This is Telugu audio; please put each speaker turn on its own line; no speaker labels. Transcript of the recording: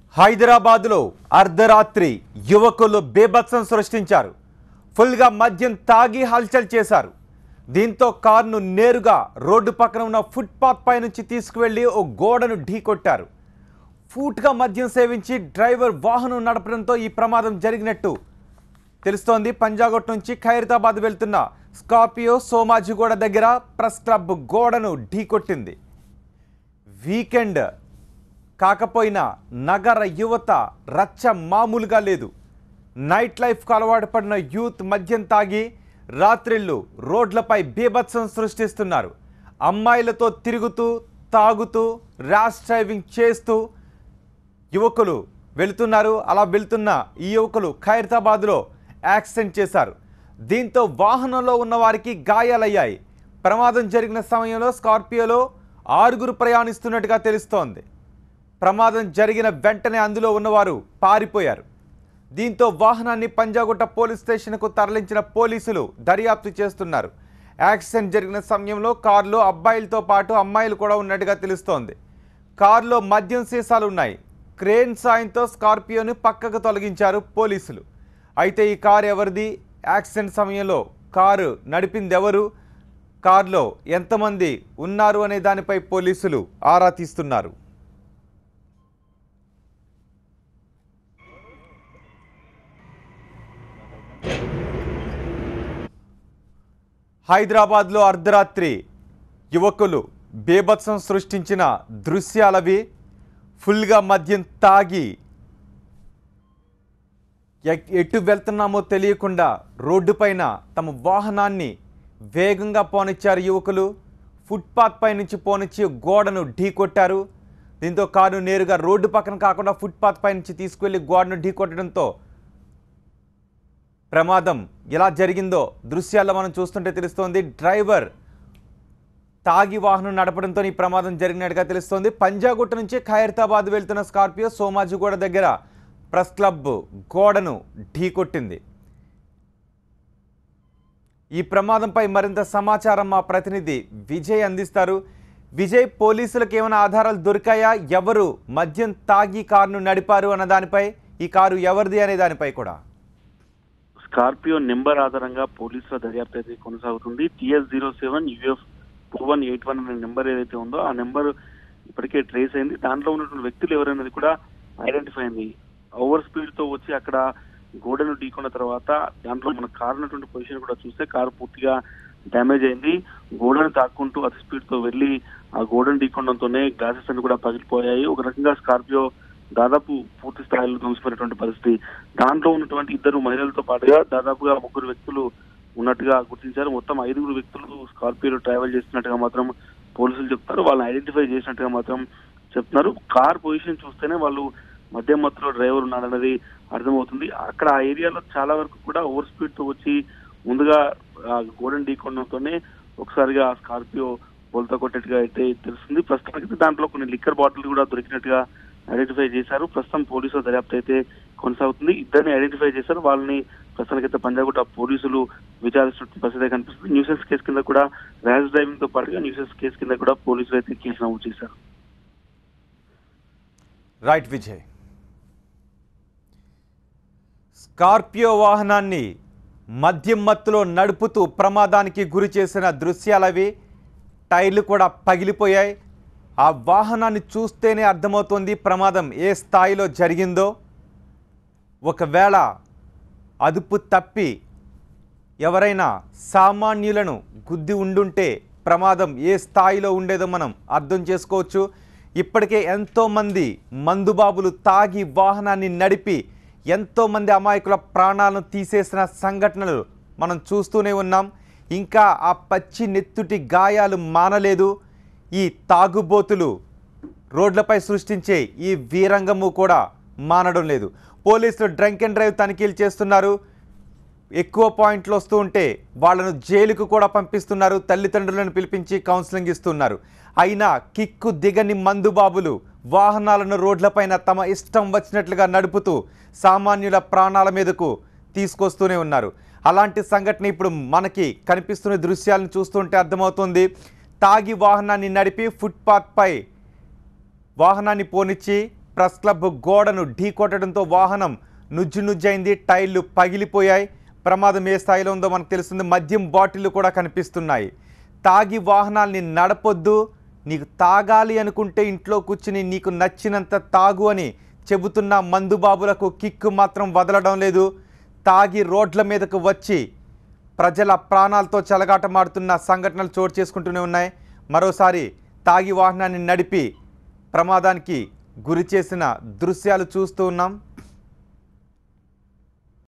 హైదరాబాదులో అర్ధరాత్రి యువకులు బేభత్సం సృష్టించారు ఫుల్గా మద్యం తాగి హల్చల్ చేశారు దీంతో కారును నేరుగా రోడ్డు పక్కన ఉన్న ఫుట్పాత్ పై నుంచి తీసుకువెళ్లి ఓ గోడను ఢీకొట్టారు ఫూట్గా మద్యం సేవించి డ్రైవర్ వాహనం నడపడంతో ఈ ప్రమాదం జరిగినట్టు తెలుస్తోంది పంజాగుట్ నుంచి ఖైరతాబాద్ వెళ్తున్న స్కార్పియో సోమాజిగూడ దగ్గర ప్రెస్ క్లబ్ గోడను ఢీకొట్టింది వీకెండ్ కాకపోయినా నగర యువత రచ్చ మామూలుగా లేదు నైట్ లైఫ్కు అలవాటు పడిన యూత్ మద్యం తాగి రాత్రిళ్ళు రోడ్లపై బీభత్సం సృష్టిస్తున్నారు అమ్మాయిలతో తిరుగుతూ తాగుతూ ర్యాష్ డ్రైవింగ్ చేస్తూ యువకులు వెళుతున్నారు అలా వెళ్తున్న ఈ యువకులు ఖైరతాబాద్లో యాక్సిడెంట్ చేశారు దీంతో వాహనంలో ఉన్న వారికి గాయాలయ్యాయి ప్రమాదం జరిగిన సమయంలో స్కార్పియోలో ఆరుగురు ప్రయాణిస్తున్నట్టుగా తెలుస్తోంది ప్రమాదం జరిగిన వెంటనే అందులో ఉన్నవారు పారిపోయారు దీంతో వాహనాన్ని పంజాగుట్ట పోలీస్ స్టేషన్కు తరలించిన పోలీసులు దర్యాప్తు చేస్తున్నారు యాక్సిడెంట్ జరిగిన సమయంలో కారులో అబ్బాయిలతో పాటు అమ్మాయిలు కూడా ఉన్నట్టుగా తెలుస్తోంది కారులో మద్యం సీసాలు ఉన్నాయి క్రేన్ సాయంతో స్కార్పియోని పక్కకు తొలగించారు పోలీసులు అయితే ఈ కారు ఎవరిది యాక్సిడెంట్ సమయంలో కారు నడిపింది ఎవరు కారులో ఎంతమంది ఉన్నారు అనే దానిపై పోలీసులు ఆరా తీస్తున్నారు హైదరాబాద్లో అర్ధరాత్రి యువకులు బేభత్సం సృష్టించిన దృశ్యాలవి ఫుల్గా మద్యం తాగి ఎ- ఎటు వెళ్తున్నామో తెలియకుండా రోడ్డుపైన తమ వాహనాన్ని వేగంగా పోనిచ్చారు యువకులు ఫుట్పాత్ పై నుంచి పోనిచ్చి గోడను ఢీకొట్టారు దీంతో కారు నేరుగా రోడ్డు పక్కన కాకుండా ఫుట్పాత్ పై నుంచి తీసుకువెళ్ళి గోడను ఢీకొట్టడంతో ప్రమాదం ఎలా జరిగిందో దృశ్యాల్లో మనం చూస్తుంటే తెలుస్తోంది డ్రైవర్ తాగి వాహనం నడపడంతో ఈ ప్రమాదం జరిగినట్టుగా తెలుస్తోంది పంజాగుట్ట నుంచి ఖైరతాబాద్ వెళ్తున్న స్కార్పియో సోమాజిగూడ దగ్గర ప్రెస్ క్లబ్ గోడను ఢీకొట్టింది ఈ ప్రమాదంపై మరింత సమాచారం మా ప్రతినిధి విజయ్ అందిస్తారు విజయ్ పోలీసులకు ఏమైనా ఆధారాలు దొరికాయా ఎవరు మద్యం తాగి కారును నడిపారు అన్న దానిపై ఈ కారు ఎవరిది అనే దానిపై కూడా
స్కార్పియో నెంబర్ ఆధారంగా పోలీసుల దర్యాప్తు అయితే కొనసాగుతుంది TS zero seven UF two one eight one అనే నెంబర్ ఏదైతే ఉందో ఆ నెంబర్ ఇప్పటికే ట్రేస్ అయింది దాంట్లో ఉన్నటువంటి వ్యక్తులు ఎవరైనది కూడా ఐడెంటిఫై అయింది ఓవర్ స్పీడ్ తో వచ్చి అక్కడ గోడను ఢీకొన్న తర్వాత దాంట్లో మన కారు ఉన్నటువంటి పొజిషన్ కూడా చూస్తే కారు పూర్తిగా డ్యామేజ్ అయింది గోడను తాక్కుంటూ అతి స్పీడ్ తో వెళ్లి ఆ గోడను ఢీకొనడంతోనే గ్లాసెస్ అన్ని కూడా పగిలిపోయాయి ఒక రకంగా స్కార్పియో దాదాపు పూర్తి స్థాయిలో ధ్వంసపోయినటువంటి పరిస్థితి దాంట్లో ఉన్నటువంటి ఇద్దరు మహిళలతో పాటుగా దాదాపుగా ముగ్గురు వ్యక్తులు ఉన్నట్టుగా గుర్తించారు మొత్తం ఐదుగురు వ్యక్తులు స్కార్పియోలో ట్రావెల్ చేస్తున్నట్టుగా మాత్రం పోలీసులు చెప్తారు వాళ్ళని ఐడెంటిఫై చేసినట్టుగా మాత్రం చెప్తున్నారు కార్ పొజిషన్ చూస్తేనే వాళ్ళు మధ్య మత్తులో డ్రైవర్ ఉన్నాడన్నది అర్థమవుతుంది అక్కడ ఆ ఏరియాలో చాలా వరకు కూడా ఓవర్ స్పీడ్ తో వచ్చి ముందుగా ఆ గోడెన్ ఢీకొనడంతోనే ఒకసారిగా ఆ స్కార్పియో బోల్తా కొట్టేట్టుగా అయితే తెలుస్తుంది ప్రస్తుతానికి దాంట్లో కొన్ని లిక్కర్ బాటిల్ కూడా దొరికినట్టుగా ఐడెంటిఫై చేశారు ప్రస్తుతం పోలీసుల దర్యాప్తు అయితే కొనసాగుతుంది ఇద్దరిని ఐడెంటిఫై చేశారు వాళ్ళని ప్రస్తుతానికైతే పంజాగుట్ట పోలీసులు విచారిస్తున్న పరిస్థితి అయితే కనిపిస్తుంది న్యూసెన్స్ కేసు కింద కూడా ర్యాష్ డ్రైవింగ్ తో పాటుగా న్యూసెన్స్ కేసు కింద కూడా పోలీసులు అయితే కేసు నమోదు చేశారు
రైట్ విజయ్ స్కార్పియో వాహనాన్ని మద్యం మత్తులో నడుపుతూ ప్రమాదానికి గురి చేసిన దృశ్యాలవి టైర్లు కూడా పగిలిపోయాయి ఆ వాహనాన్ని చూస్తేనే అర్థమవుతోంది ప్రమాదం ఏ స్థాయిలో జరిగిందో ఒకవేళ అదుపు తప్పి ఎవరైనా సామాన్యులను గుద్ది ఉండుంటే ప్రమాదం ఏ స్థాయిలో ఉండేదో మనం అర్థం చేసుకోవచ్చు ఇప్పటికే ఎంతోమంది మందుబాబులు తాగి వాహనాన్ని నడిపి ఎంతోమంది అమాయకుల ప్రాణాలను తీసేసిన సంఘటనలు మనం చూస్తూనే ఉన్నాం ఇంకా ఆ పచ్చి నెత్తుటి గాయాలు మానలేదు ఈ తాగుబోతులు రోడ్లపై సృష్టించే ఈ వీరంగము కూడా మానడం లేదు పోలీసులు డ్రంక్ అండ్ డ్రైవ్ తనిఖీలు చేస్తున్నారు ఎక్కువ పాయింట్లు వస్తూ ఉంటే వాళ్ళను జైలుకు కూడా పంపిస్తున్నారు తల్లిదండ్రులను పిలిపించి కౌన్సిలింగ్ ఇస్తున్నారు అయినా కిక్కు దిగని మందుబాబులు వాహనాలను రోడ్లపైన తమ ఇష్టం వచ్చినట్లుగా నడుపుతూ సామాన్యుల ప్రాణాల మీదకు తీసుకొస్తూనే ఉన్నారు అలాంటి సంఘటన ఇప్పుడు మనకి కనిపిస్తున్న దృశ్యాలను చూస్తుంటే అర్థమవుతుంది తాగి వాహనాన్ని నడిపి ఫుట్పాత్పై వాహనాన్ని పోనిచ్చి ప్రెస్ క్లబ్ గోడను ఢీకొట్టడంతో వాహనం నుజ్జు నుజ్జైంది టైర్లు పగిలిపోయాయి ప్రమాదం ఏ స్థాయిలో ఉందో మనకు తెలుస్తుంది మద్యం బాటిళ్లు కూడా కనిపిస్తున్నాయి తాగి వాహనాల్ని నడపొద్దు నీకు తాగాలి అనుకుంటే ఇంట్లో కూర్చుని నీకు నచ్చినంత తాగు అని చెబుతున్న మందుబాబులకు కిక్కు మాత్రం వదలడం లేదు తాగి రోడ్ల మీదకు వచ్చి ప్రజల ప్రాణాలతో చెలగాటమాడుతున్న సంఘటనలు చోటు చేసుకుంటూనే ఉన్నాయి మరోసారి తాగి వాహనాన్ని నడిపి ప్రమాదానికి గురి చేసిన దృశ్యాలు చూస్తూ ఉన్నాం